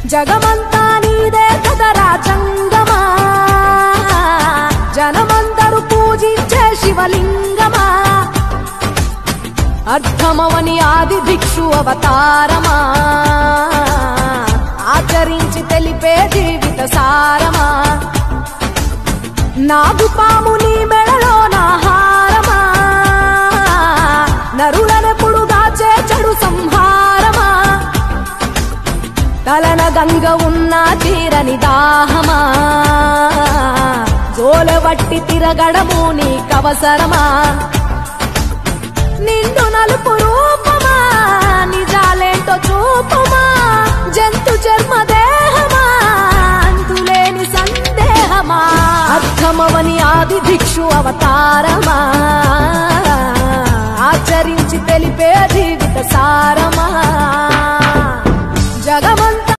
జగమంతా నీదే కదరా చంగమా జనమందరూ పూజించే శివలింగమా అర్థమవని ఆది భిక్షు అవతారమా ఆచరించి తెలిపే జీవిత సారమా నాగుపాము నీ మెడలో నా హారమా నరులనెప్పుడు దాచే చెడు సంహారమా తలన గంగ ఉన్న తీరని దాహమా జోలవట్టి తిరగడము నీకవసరమా నిండు నలుపు రూపమా నిజాలేంటో చూపమా జంతు చర్మ దేహమా అంతులేని సందేహమా అర్థమవని ఆది భిక్షు అవతారమా ఆచరించి తెలిపే జీవిత సారమా